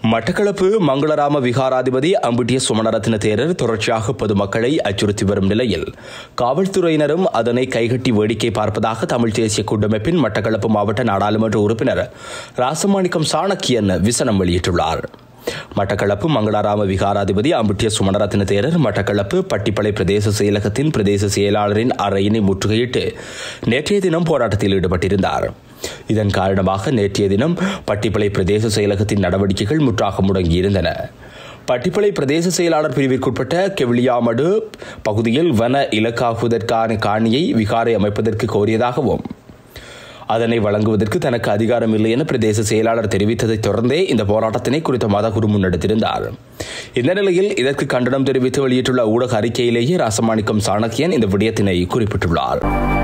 மட்டக்களப்பு மங்களராம விகாராதிபதி அம்பிட்டிய சுமணரத்ன தேரர் தொடர்ச்சியாக பொதுமக்களை அச்சுறுத்தி வரும் நிலையில் காவல்துறையினரும் அதனை கைகட்டி வேடிக்கை பார்ப்பதாக தமிழ் தேசிய கூட்டமைப்பின் மட்டக்களப்பு மாவட்ட நாடாளுமன்ற உறுப்பினர் ராசமாணிக்கம் சாணக்கியன் விசனம் வெளியிட்டுள்ளார் மட்டக்களப்பு மங்களாராம விகாராதிபதி அம்பிட்டிய சுமணரத்ன தேரர் மட்டக்களப்பு பட்டிப்பளை பிரதேச செயலகத்தின் பிரதேச செயலாளரின் அறையினை முற்றுகையிட்டு நேற்றைய தினம் போராட்டத்தில் ஈடுபட்டிருந்தார் இதன் காரணமாக நேற்றைய தினம் பட்டிப்பளை பிரதேச செயலகத்தின் நடவடிக்கைகள் முற்றாக முடங்கியிருந்தன பட்டிப்பளை பிரதேச செயலாளர் பிரிவிற்குட்பட்ட கெவிலியாமடு பகுதியில் வன இலக்காகுவதற்கான காணியை விகாரை அமைப்பதற்கு கோரியதாகவும் அதனை வழங்குவதற்கு தனக்கு அதிகாரம் இல்லை என பிரதேச செயலாளர் தெரிவித்ததைத் தொடர்ந்தே இந்த போராட்டத்தினை குறித்த மதகுரு முன்னெடுத்திருந்தார் இந்த நிலையில் இதற்கு கண்டனம் தெரிவித்து வெளியிட்டுள்ள ஊடக அறிக்கையிலேயே ராசமாணிக்கம் சாணக்கியன் இந்த விடயத்தினை குறிப்பிட்டுள்ளார்